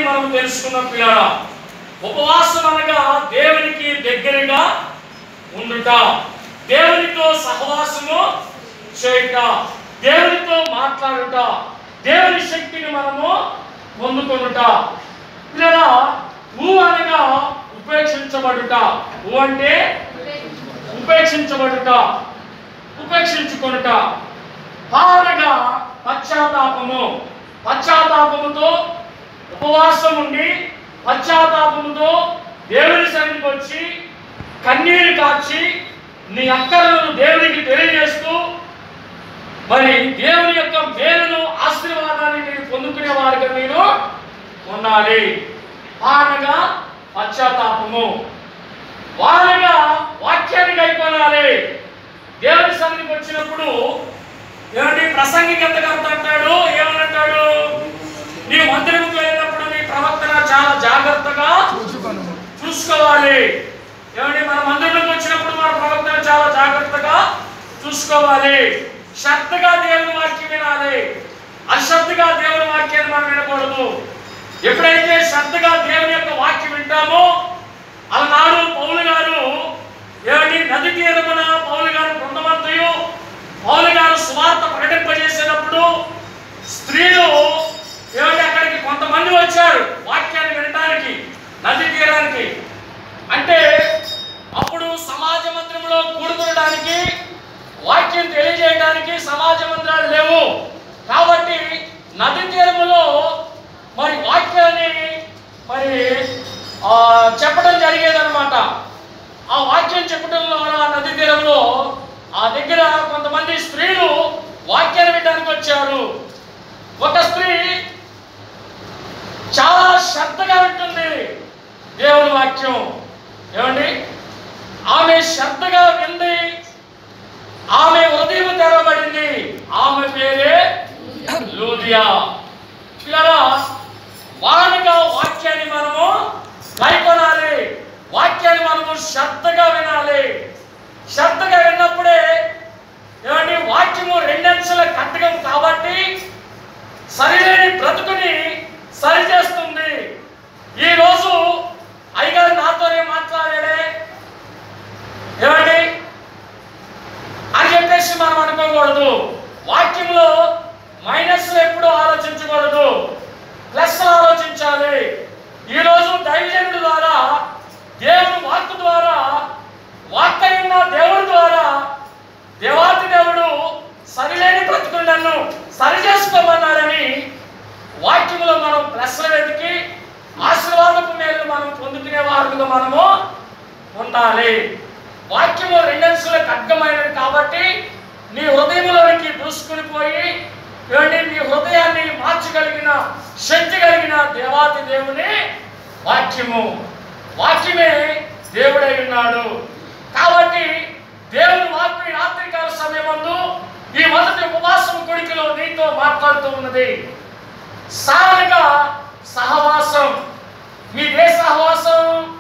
మనం తెలుసుకున్నాం పిల్లరా ఉపవాసం అనగా దేవునికి దగ్గరగా ఉండుట దేవునితో సహవాసము చేయుట దేవునితో మాట్లాడుట దేవుని శక్తిని మనము పొందుకొనుట పిల్లరా ఊ అనగా ఉపేక్షించబడుట ఊ అంటే ఉపేక్షించబడుట ఉపేక్షించుకొనుట పారగా పశ్చాత్తాపము పశ్చాత్తాపముతో ఉపవాసం ఉండి పశ్చాత్తాపముతో దేవుని సన్నిధికి వచ్చి కన్నీరు కాచి నీ అక్కలను దేవునికి తెలియజేస్తూ మరి దేవుని యొక్క మేలును ఆశీర్వాదాన్ని మీరు పొందుకునే వారిగా మీరు ఉండాలి పారగా పశ్చాత్తాపము వారుగా వాక్యానికి అయిపోవాలి దేవుని సన్నిధికి వచ్చినప్పుడు ఏమంటే ప్రసంగికి ఎంతకంత అంటాడు ఏమనంటాడు నీ మందిరంకి వెళ్ళినప్పుడు నీ ప్రవర్తన చాలా జాగ్రత్తగా చూసుకొనుము చూసుకోవాలి ఏమంటే మన మందిరంలోకి వచ్చినప్పుడు మన ప్రవర్తన చాలా జాగ్రత్తగా చూసుకోవాలి శ్రద్ధగా దేవుని వాక్యం వినాలి అశ్రద్ధగా దేవుని వాక్యాన్ని మనం వినకూడదు ఎప్పుడైతే శ్రద్ధగా దేవుని యొక్క వాక్యం వింటామో అలనాడు పౌలు గారు ఏమండి నది తీరమున పౌలు గారు బృందమంతయు పౌలు గారు సువార్త ప్రకటింపజేసేటప్పుడు స్త్రీలు ఏమంటే అక్కడికి కొంతమంది వచ్చారు వాక్యాన్ని వినడానికి నది తీరానికి అంటే అప్పుడు సమాజ మందిరంలో కూడుకునడానికి వాక్యం తెలియజేయడానికి సమాజ మందిరాలు లేవు కాబట్టి నది తీరములో మరి వాక్యాన్ని మరి ఆ, చెప్పడం జరిగేదన్నమాట ఆ వాక్యం చెప్పడం ద్వారా నది తీరంలో ఆ దగ్గర కొంతమంది స్త్రీలు వాక్యాన్ని వినడానికి వచ్చారు ఒక స్త్రీ చాలా శ్రద్ధగా ఉంటుంది దేవుని వాక్యం ఏమండి ఆమె శ్రద్ధగా వింది ఆమె హృదయం తెరవబడింది ఆమె పేరే లూదియా పిల్లరా వారుగా వాక్యాన్ని మనము కైకొనాలి వాక్యాన్ని మనము శ్రద్ధగా వినాలి శ్రద్ధగా విన్నప్పుడే ఏమండి వాక్యము రెండంచెల కట్టగం కాబట్టి సరిలేని బ్రతుకుని సరిచేస్తుంది ఈ రోజు అయ్యగారు నాతోనే మాట్లాడాడే ఏమండి అని చెప్పేసి మనం అనుకోకూడదు వాక్యంలో మైనస్ ఎప్పుడు ఆలోచించకూడదు ప్లస్ ఆలోచించాలి ఈ రోజు దైవజనుడి ద్వారా దేవుని వాక్కు ద్వారా వాక్కయున్న దేవుడి ద్వారా దేవాతి దేవుడు సరిలేని బ్రతుకులు నన్ను సరి చేసుకోమన్నాడని వాక్యములో మనం ప్లస్లు వెతికి ఆశీర్వాదపు మేలు మనం పొందుకునే వారుగా మనము ఉండాలి వాక్యము రెండంచులకు అడ్డమైనది కాబట్టి నీ హృదయంలోనికి దూసుకుని పోయి ఏమండి నీ హృదయాన్ని మార్చగలిగిన శక్తి కలిగిన దేవాతి దేవుని వాక్యము వాక్యమే దేవుడై ఉన్నాడు కాబట్టి దేవుని వాక్యం ఈ రాత్రికాల సమయమందు ఈ మొదటి ఉపవాసం కొడుకులో నీతో మాట్లాడుతూ ఉన్నది సారగా సహవాసం మీదే సహవాసం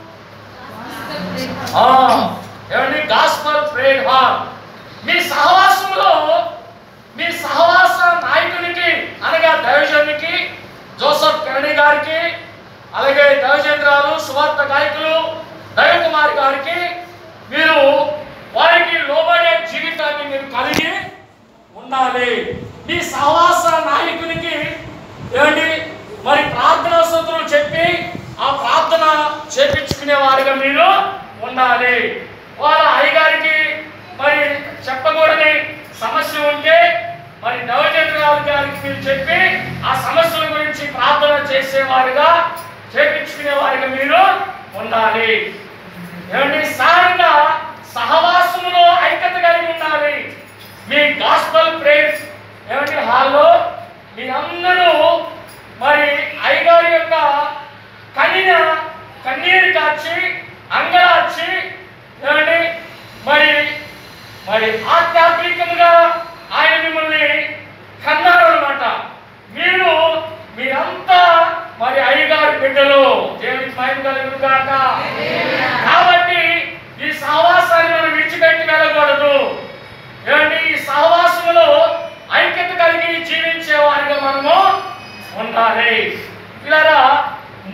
ఆ, ఏమండి గాస్పల్ ప్రేడ్ హాల్ మీ సహవాసంలో మీ సహవాస నాయకునికి అనగా దైవజనునికి జోసఫ్ కెనడీ గారికి అలాగే దైవజేంద్రాలు సువార్త గాయకులు దైవకుమారి గారికి మీరు వారికి లోబడే జీవితాన్ని మీరు కలిగి ఉండాలి మీ సహవాస నాయకునికి ఏమండి మరి ప్రార్థనా సూత్రం చెప్పి ఆ ప్రార్థన చేపించుకునే వారిగా మీరు ఉండాలి వాళ్ళ అయ్యగారికి మరి చెప్పకూడని సమస్య ఉంటే మరి నవచంద్రరావు గారికి మీరు చెప్పి ఆ సమస్యల గురించి ప్రార్థన చేసేవారుగా చేపించుకునే వారిగా మీరు ఉండాలి ఏమండి సారిగా సహవాసములో ఐక్యత కలిగి ఉండాలి మీ గాస్పల్ ప్రేయర్స్ ఏమండి హాల్లో మీరందరూ మరి అయ్యగారి యొక్క కనిన కన్నీరు కాచి అంగలార్చి ఏమండి మరి మరి ఆధ్యాత్మికంగా ఆయన మిమ్మల్ని కన్నారు అనమాట మీరు మీరంతా మరి అయ్యగారి బిడ్డలు దేవునికి మహిమ కలుగును గాక కాబట్టి ఈ సహవాసాన్ని మనం విడిచిపెట్టి వెళ్ళకూడదు ఏమండి ఈ సహవాసములో ఐక్యత కలిగి జీవించే వారిగా మనము ఉండాలి ఇలారా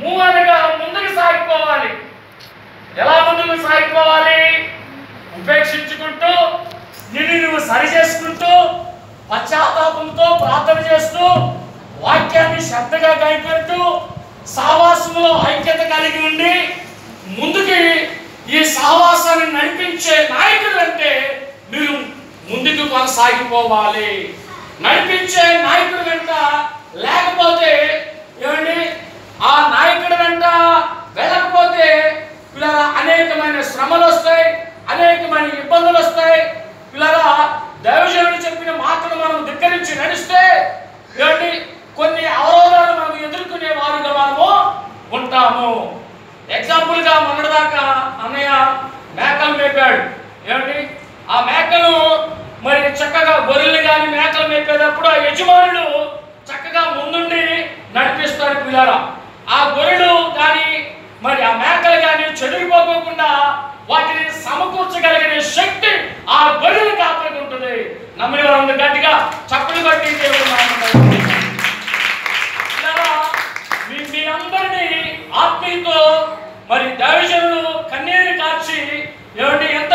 పశ్చాత్తాపంతో ప్రార్థన చేస్తూ వాక్యాన్ని శ్రద్ధగా కైపెడుతూ సహవాసంలో ఐక్యత కలిగి ఉండి ముందుకి ఈ సహవాసాన్ని నడిపించే నాయకుడు అంటే మీరు ముందుకు కొనసాగిపోవాలి నడిపించే నాయకుడు వెంట లేకపోతే ఏమండి ఆ నాయకుడి వెంట వెళ్ళకపోతే ఇలా అనేకమైన శ్రమలు వస్తాయి అనేకమైన ఇబ్బందులు వస్తాయి ఇలా దైవజనుడు చెప్పిన మాటలు మనం ధిక్కరించి నడిస్తే ఏమండి కొన్ని అవరోధాలు మనం ఎదుర్కొనే వారుగా మనము ఉంటాము ఎగ్జాంపుల్ గా మొన్నటిదాకా అన్నయ్య మేకలు మేపాడు ఏమండి ఆ మేకలు మరి చక్కగా గొర్రెలు కానీ మేకలు మేపేటప్పుడు ఆ యజమానుడు చక్కగా ముందుండి నడిపిస్తాడు పిల్లరా ఆ గొర్రెలు కానీ మరి ఆ మేకలు కానీ చెదిరిపోకోకుండా వాటిని సమకూర్చగలిగిన శక్తి ఆ గొర్రెలు కాపరికి ఉంటుంది నమ్మిన వారు గట్టిగా చప్పులు కొట్టి దేవుడు నామమున పిల్లరా, మీ మీ అందరినీ ఆత్మీయతో మరి దైవజనులు కన్నీరు కార్చి ఏమంటే ఎంత